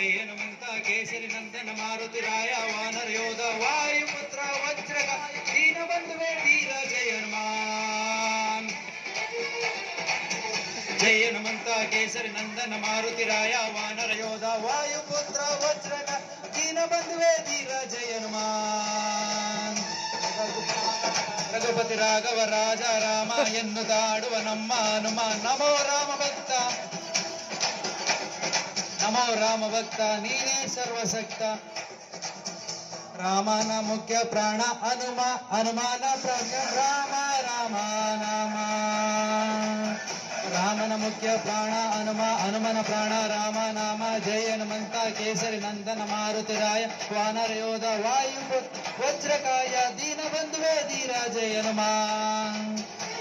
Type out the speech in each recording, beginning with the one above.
ಜಯ ಹನುಮಂತ ಕೇಸರಿ ನಂದನ ಮಾರುತಿ ರಾಯ ವಾನರ ಯೋಧ ವಾಯುಪುತ್ರ ವಜ್ರಕ ದೀನ ಬಂಧುವೆ ಧೀರ ಜಯ ಹನುಮಾನ್ ಜಯ ಹನುಮಂತ ಕೇಸರಿ ನಂದನ ಮಾರುತಿ ರಾಯ ವಾನರ ಯೋಧ ವಾಯುಪುತ್ರ ವಜ್ರಕ ದೀನ ಬಂಧುವೆ ಧೀರ ಜಯ ಹನುಮಾನ್ ರಘುಪತಿ ರಾಘವ ರಾಜ ರಾಮ ಎಂದು ತಾಡುವ ನಮ್ಮ ಹನುಮ ನಮೋ ರಾಮ ಭಕ್ತ ನಮೋ ರಾಮ ಭಕ್ತ ನೀನೇ ಸರ್ವಸಕ್ತ ರಾಮನ ಮುಖ್ಯ ಪ್ರಾಣ ಹನುಮ ಹನುಮಾನ ಪ್ರಾಣ ರಾಮ ರಾಮ ನಾಮ ರಾಮನ ಮುಖ್ಯ ಪ್ರಾಣ ಹನುಮ ಹನುಮನ ಪ್ರಾಣ ರಾಮ ನಾಮ ಜಯ ಹನುಮಂತ ಕೇಸರಿ ನಂದನ ಮಾರುತಿ ರಾಯ ವಾನರ ಯೋಧ ವಾಯು ವಜ್ರಕಾಯ ದೀನ ಬಂಧುವೇ ಧೀರ ಜಯ ಹನುಮಾನ್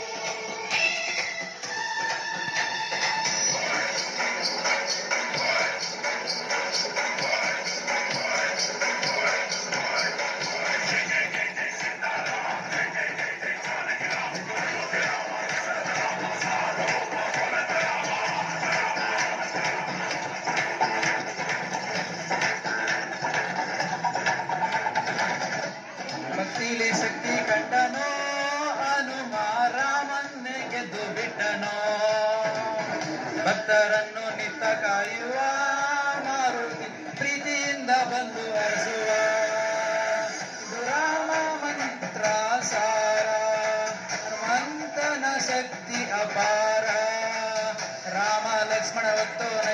ಭಕ್ತಿಲಿ ಶಕ್ತಿ ಕಂಡನೋ ಹನುಮ ರಾಮನ್ನೇ ಗೆದ್ದು ಬಿಟ್ಟನೋ ಭಕ್ತರನ್ನು ನಿತ್ತ ಕಾಯುವ ಮಾರುತಿ ಪ್ರೀತಿಯಿಂದ ಬಂದು ಹರಿಸುವ ಇದು ರಾಮ ಮಂತ್ರ ಸಾರ ಹನುಮಂತನ ಶಕ್ತಿ ಅಪಾರ ರಾಮ ಲಕ್ಷ್ಮಣ ಹೊತ್ತು